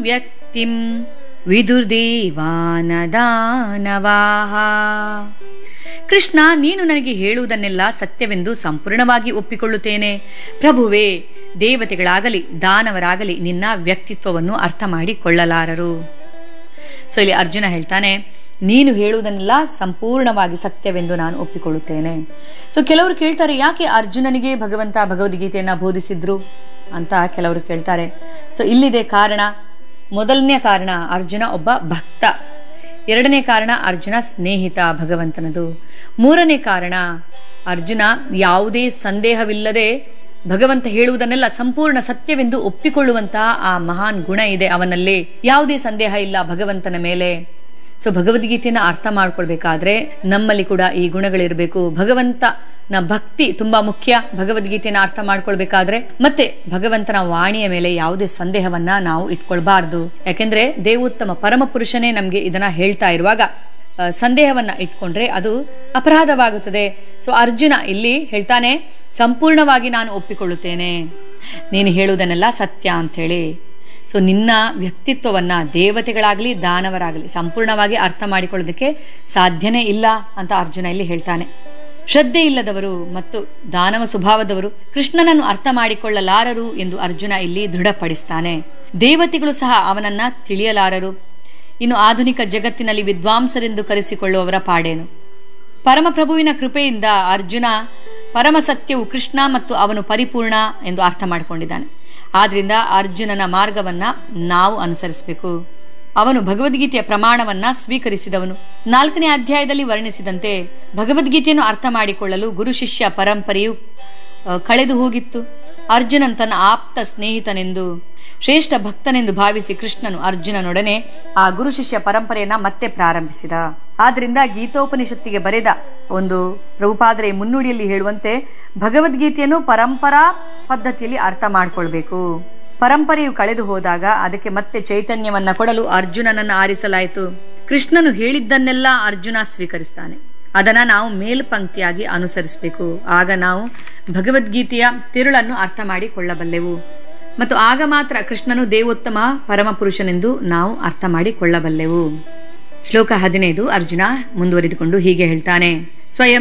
ವ್ಯಕ್ತಿಂ ವಿದುರ್ದೇವಾನದಾನವಾಹ ಕೃಷ್ಣ ನೀನು ನನಗೆ ಹೇಳುವುದನ್ನೆಲ್ಲ ಸತ್ಯವೆಂದು ಸಂಪೂರ್ಣವಾಗಿ ಒಪ್ಪಿಕೊಳ್ಳುತ್ತೇನೆ ಪ್ರಭುವೇ ದೇವತೆಗಳಾಗಲಿ ದಾನವರಾಗಲಿ ನಿನ್ನ ವ್ಯಕ್ತಿತ್ವವನ್ನು ಅರ್ಥ ಮಾಡಿಕೊಳ್ಳಲಾರರು ಸೊ ಇಲ್ಲಿ ಅರ್ಜುನ ಹೇಳ್ತಾನೆ ನೀನು ಹೇಳುವುದನ್ನೆಲ್ಲ ಸಂಪೂರ್ಣವಾಗಿ ಸತ್ಯವೆಂದು ನಾನು ಒಪ್ಪಿಕೊಳ್ಳುತ್ತೇನೆ ಸೊ ಕೆಲವರು ಕೇಳ್ತಾರೆ ಯಾಕೆ ಅರ್ಜುನನಿಗೆ ಭಗವಂತ ಭಗವದ್ಗೀತೆಯನ್ನು ಬೋಧಿಸಿದ್ರು ಅಂತ ಕೆಲವರು ಕೇಳ್ತಾರೆ ಸೊ ಇಲ್ಲಿದೆ ಕಾರಣ ಮೊದಲನೇ ಕಾರಣ ಅರ್ಜುನ ಒಬ್ಬ ಭಕ್ತ ಎರಡನೇ ಕಾರಣ ಅರ್ಜುನ ಸ್ನೇಹಿತ ಭಗವಂತನದು ಮೂರನೇ ಕಾರಣ ಅರ್ಜುನ ಯಾವುದೇ ಸಂದೇಹವಿಲ್ಲದೆ ಭಗವಂತ ಹೇಳುವುದನ್ನೆಲ್ಲ ಸಂಪೂರ್ಣ ಸತ್ಯವೆಂದು ಒಪ್ಪಿಕೊಳ್ಳುವಂತಹ ಆ ಮಹಾನ್ ಗುಣ ಇದೆ ಅವನಲ್ಲಿ ಯಾವುದೇ ಸಂದೇಹ ಇಲ್ಲ ಭಗವಂತನ ಮೇಲೆ ಸೊ ಭಗವದ್ಗೀತೆಯನ್ನು ಅರ್ಥ ಮಾಡ್ಕೊಳ್ಬೇಕಾದ್ರೆ ನಮ್ಮಲ್ಲಿ ಕೂಡ ಈ ಗುಣಗಳಿರಬೇಕು ಭಗವಂತ ನ ಭಕ್ತಿ ತುಂಬಾ ಮುಖ್ಯ ಭಗವದ್ಗೀತೆಯನ್ನು ಅರ್ಥ ಮಾಡ್ಕೊಳ್ಬೇಕಾದ್ರೆ ಮತ್ತೆ ಭಗವಂತನ ವಾಣಿಯ ಮೇಲೆ ಯಾವುದೇ ಸಂದೇಹವನ್ನ ನಾವು ಇಟ್ಕೊಳ್ಬಾರ್ದು ಯಾಕೆಂದ್ರೆ ದೇವೋತ್ತಮ ಪರಮ ಪುರುಷನೇ ನಮ್ಗೆ ಇದನ್ನ ಹೇಳ್ತಾ ಇರುವಾಗ ಆ, ಸಂದೇಹವನ್ನ ಇಟ್ಕೊಂಡ್ರೆ ಅದು ಅಪರಾಧವಾಗುತ್ತದೆ ಸೊ ಅರ್ಜುನ ಇಲ್ಲಿ ಹೇಳ್ತಾನೆ ಸಂಪೂರ್ಣವಾಗಿ ನಾನು ಒಪ್ಪಿಕೊಳ್ಳುತ್ತೇನೆ ನೀನು ಹೇಳುವುದನ್ನೆಲ್ಲ ಸತ್ಯ ಅಂಥೇಳಿ ಸೊ ನಿನ್ನ ವ್ಯಕ್ತಿತ್ವವನ್ನ ದೇವತೆಗಳಾಗಲಿ ದಾನವರಾಗಲಿ ಸಂಪೂರ್ಣವಾಗಿ ಅರ್ಥ ಮಾಡಿಕೊಳ್ಳೋದಕ್ಕೆ ಸಾಧ್ಯನೇ ಇಲ್ಲ ಅಂತ ಅರ್ಜುನ ಇಲ್ಲಿ ಹೇಳ್ತಾನೆ ಶ್ರದ್ಧೆ ಇಲ್ಲದವರು ಮತ್ತು ದಾನವ ಸ್ವಭಾವದವರು ಕೃಷ್ಣನನ್ನು ಅರ್ಥ ಮಾಡಿಕೊಳ್ಳಲಾರರು ಎಂದು ಅರ್ಜುನ ಇಲ್ಲಿ ದೃಢಪಡಿಸ್ತಾನೆ ದೇವತೆಗಳು ಸಹ ಅವನನ್ನ ತಿಳಿಯಲಾರರು ಇನ್ನು ಆಧುನಿಕ ಜಗತ್ತಿನಲ್ಲಿ ವಿದ್ವಾಂಸರೆಂದು ಕರೆಸಿಕೊಳ್ಳುವವರ ಪಾಡೇನು ಪರಮಪ್ರಭುವಿನ ಕೃಪೆಯಿಂದ ಅರ್ಜುನ ಪರಮ ಸತ್ಯವು ಕೃಷ್ಣ ಮತ್ತು ಅವನು ಪರಿಪೂರ್ಣ ಎಂದು ಅರ್ಥ ಮಾಡಿಕೊಂಡಿದ್ದಾನೆ ಆದ್ರಿಂದ ಅರ್ಜುನನ ಮಾರ್ಗವನ್ನ ನಾವು ಅನುಸರಿಸಬೇಕು ಅವನು ಭಗವದ್ಗೀತೆಯ ಪ್ರಮಾಣವನ್ನ ಸ್ವೀಕರಿಸಿದವನು ನಾಲ್ಕನೇ ಅಧ್ಯಾಯದಲ್ಲಿ ವರ್ಣಿಸಿದಂತೆ ಭಗವದ್ಗೀತೆಯನ್ನು ಅರ್ಥ ಮಾಡಿಕೊಳ್ಳಲು ಗುರು ಶಿಷ್ಯ ಪರಂಪರೆಯು ಆ, ಕಳೆದು ಹೋಗಿತ್ತು ಅರ್ಜುನನ್ ತನ್ನ ಆಪ್ತ ಸ್ನೇಹಿತನೆಂದು ಶ್ರೇಷ್ಠ ಭಕ್ತನೆಂದು ಭಾವಿಸಿ ಕೃಷ್ಣನು ಅರ್ಜುನನೊಡನೆ ಆ ಗುರು ಶಿಷ್ಯ ಪರಂಪರೆಯನ್ನ ಮತ್ತೆ ಪ್ರಾರಂಭಿಸಿದ ಆದ್ರಿಂದ ಗೀತೋಪನಿಷತ್ತಿಗೆ ಬರೆದ ಒಂದು ಪ್ರಭುಪಾದರೆ ಮುನ್ನುಡಿಯಲ್ಲಿ ಹೇಳುವಂತೆ ಭಗವದ್ಗೀತೆಯನ್ನು ಪರಂಪರಾ ಪದ್ಧತಿಯಲ್ಲಿ ಅರ್ಥ ಮಾಡ್ಕೊಳ್ಬೇಕು ಪರಂಪರೆಯು ಕಳೆದು ಹೋದಾಗ ಅದಕ್ಕೆ ಮತ್ತೆ ಚೈತನ್ಯವನ್ನ ಕೊಡಲು ಅರ್ಜುನನನ್ನು ಆರಿಸಲಾಯಿತು ಕೃಷ್ಣನು ಹೇಳಿದ್ದನ್ನೆಲ್ಲ ಅರ್ಜುನ ಸ್ವೀಕರಿಸ್ತಾನೆ ಅದನ್ನ ನಾವು ಮೇಲ್ಪಂಕ್ತಿಯಾಗಿ ಅನುಸರಿಸಬೇಕು ಆಗ ನಾವು ಭಗವದ್ಗೀತೆಯ ತಿರುಳನ್ನು ಅರ್ಥ ಮಾಡಿಕೊಳ್ಳಬಲ್ಲೆವು ಮತ್ತು ಆಗ ಮಾತ್ರ ಕೃಷ್ಣನು ದೇವೋತ್ತಮ ಪರಮ ಪುರುಷನೆಂದು ನಾವು ಅರ್ಥ ಮಾಡಿಕೊಳ್ಳಬಲ್ಲೆವು ಶ್ಲೋಕ ಹದಿನೈದು ಅರ್ಜುನ ಮುಂದುವರಿದುಕೊಂಡು ಹೀಗೆ ಹೇಳ್ತಾನೆ ಸ್ವಯಂ